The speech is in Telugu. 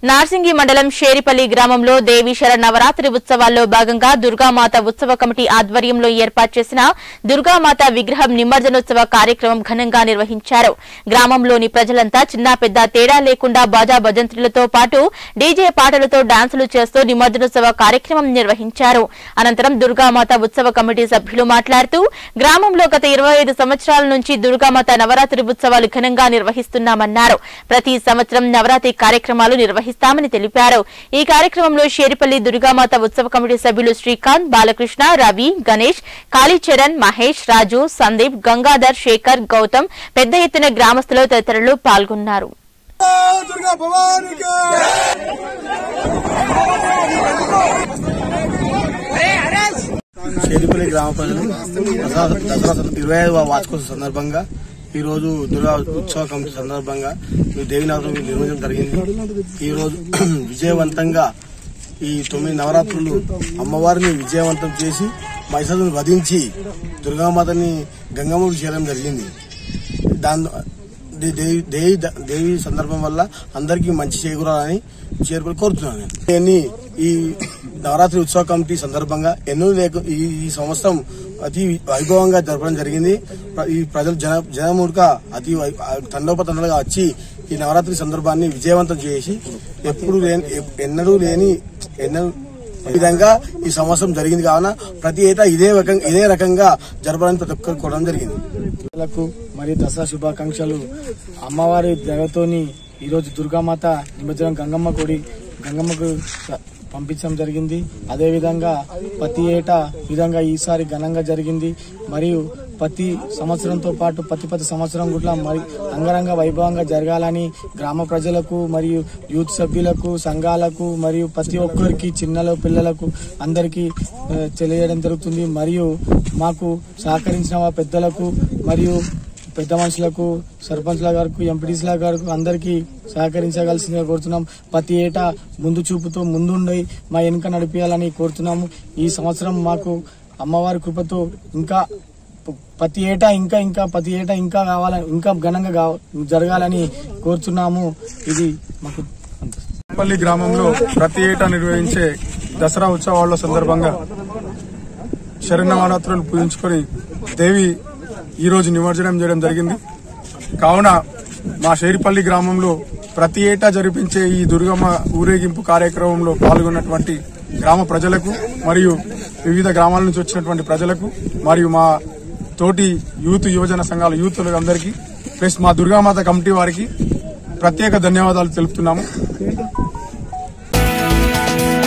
నార్సింగి మండలం షేరిపల్లి గ్రామంలో దేవీశర నవరాత్రి ఉత్సవాల్లో భాగంగా దుర్గామాత ఉత్సవ కమిటీ ఆధ్వర్యంలో ఏర్పాటు చేసిన దుర్గామాత విగ్రహం నిమజ్జనోత్సవ కార్యక్రమం ఘనంగా నిర్వహించారు గ్రామంలోని ప్రజలంతా చిన్న పెద్ద తేడా లేకుండా బాజా భజంత్రులతో పాటు డీజే పాటలతో డాన్సులు చేస్తూ నిమజ్జనోత్సవ కార్యక్రమం నిర్వహించారు అనంతరం దుర్గామాత ఉత్సవ కమిటీ సభ్యులు మాట్లాడుతూ గ్రామంలో గత ఇరవై ఐదు సంవత్సరాల నుంచి దుర్గామాత నవరాత్రి ఉత్సవాలు ఘనంగా నిర్వహిస్తున్నామన్నారు ప్రతి సంవత్సరం నవరాత్రి కార్యక్రమాలు నిర్వహిస్తామని తెలిపారు ఈ కార్యక్రమంలో షేరిపల్లి దుర్గామాత ఉత్సవ కమిటీ సభ్యులు శ్రీకాంత్ బాలకృష్ణ రవి గణేష్ కాళీచరణ్ మహేష్ రాజు సందీప్ గంగాధర్ శేఖర్ గౌతమ్ పెద్ద ఎత్తున గ్రామస్తులు తదితరులు పాల్గొన్నారు दुर्गा भवानी का చేరిపల్లి గ్రామ ప్రజలు దసరా దసరా ఇరవై ఐదు వార్షికోత్సవ సందర్భంగా ఈ రోజు దుర్గా ఉత్సవ కమిటీ సందర్భంగా ఈ దేవినవరాత్రులు నిర్వహించడం జరిగింది ఈ రోజు విజయవంతంగా ఈ తొమ్మిది నవరాత్రులు అమ్మవారిని విజయవంతం చేసి మహిషాసుని వధించి దుర్గామాతని గంగమ్మకు చేయడం జరిగింది దాని దే- దేవి దేవి దేవి సందర్భం వల్ల అందరికీ మంచి చేకూరాలని చేరుకుని కోరుతున్నాను నేను. దీన్ని ఈ నవరాత్రి ఉత్సవ కమిటీ సందర్భంగా ఎన్నో లేక ఈ ఈ సంవత్సరం అతి వైభవంగా జరపడం జరిగింది ప్ర- ఈ ప్రజలు జన జనముడుక అతి వై- తండోపతండలుగా వచ్చి ఈ నవరాత్రి సందర్భాన్ని విజయవంతం చేసి ఎప్పుడు లేని ఎప్- ఎన్నడూ లేని ఎన్నడూ ఈ విధంగా ఈ సంవత్సరం జరిగింది కావున ప్రతి ఏటా ఇదే రకంగా ఇదే రకంగా జరపాలని ప్రతి ఒక్కరు కోరడం జరిగింది లకు మరియు దసరా శుభాకాంక్షలు అమ్మవారి దయతోని ఈరోజు దుర్గామాత నిమజ్జనం గంగమ్మ గుడి గంగమ్మకు స- పంపించడం జరిగింది అదేవిధంగా ప్రతి ఏటా విధంగా ఈసారి ఘనంగా జరిగింది మరియు ప్రతి సంవత్సరంతో పాటు ప్రతి ప్రతి సంవత్సరం కూడా మరి అంగరంగ వైభవంగా జరగాలని గ్రామ ప్రజలకు మరియు యూత్ సభ్యులకు సంఘాలకు మరియు ప్రతి ఒక్కరికి చిన్నల పిల్లలకు అందరికీ ఆ, తెలియజేయడం జరుగుతుంది మరియు మాకు సహకరించిన మా పెద్దలకు మరియు పెద్ద మనుషులకు సర్పంచ్ల గారికి ఎంపీటీసీల గారికి అందరికీ సహకరించగలసిందిగా కోరుతున్నాం ప్రతి ఏటా ముందు చూపుతో ముందుండి మా వెనుక నడిపించాలని కోరుతున్నాము ఈ సంవత్సరం మాకు అమ్మవారి కృపతో ఇంకా ప్రతి ఏటా ఇంకా ఇంకా ప్రతి ఏటా ఇంకా కావాలని ఇంకా ఘనంగా కావ- జరగాలని కోరుతున్నాము ఇది మాకు అంతే పల్లి గ్రామంలో ప్రతి ఏటా నిర్వహించే దసరా ఉత్సవాల సందర్భంగా శరణవరాత్రులు పూజించుకొని దేవి ఈ రోజు నిమజ్జనం చేయడం జరిగింది కావున మా షేరిపల్లి గ్రామంలో ప్రతి ఏటా జరిపించే ఈ దుర్గమ్మ ఊరేగింపు కార్యక్రమంలో పాల్గొన్నటువంటి గ్రామ ప్రజలకు మరియు వివిధ గ్రామాల నుంచి వచ్చినటువంటి ప్రజలకు మరియు మా తోటి యూత్ యువజన సంఘాల యూత్లకు అందరికీ ప్లస్ మా దుర్గామాత కమిటీ వారికి ప్రత్యేక ధన్యవాదాలు తెలుపుతున్నాము